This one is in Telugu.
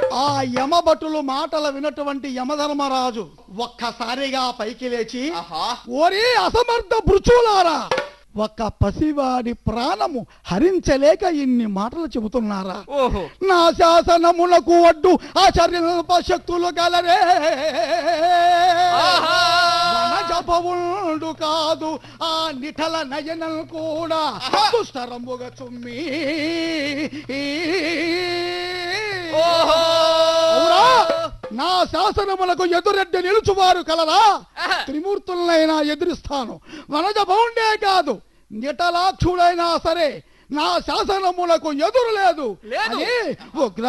ఆ యమభటులు మాటలు వినటువంటి యమధర్మరాజు ఒక్కసారిగా పైకి లేచి ఆహా ఓరి అసమర్థ భృచులారా ఒక్క పసివాడి ప్రాణము హరించలేక ఇన్ని మాటలు చెబుతున్నారా ఓహో నా శాసనములకు వడ్డు ఆచరింప శక్తులు గలరే ఆహా! జపవుండు కాదు ఆ నిఠల నయనం కూడా ఆహా! దుష్టరంబుగా చుమ్మి ఓహో అవునా? నా శాసనములకు ఎదురెడ్డి నిలుచువారు కలరా ఆహా! త్రిమూర్తులనైనా ఎదిరిస్తాను వనజ బౌండే కాదు నిటలాక్షుడైనా సరే నా శాసనములకు ఎదురు లేదు లేదు. అని ఉగ్ర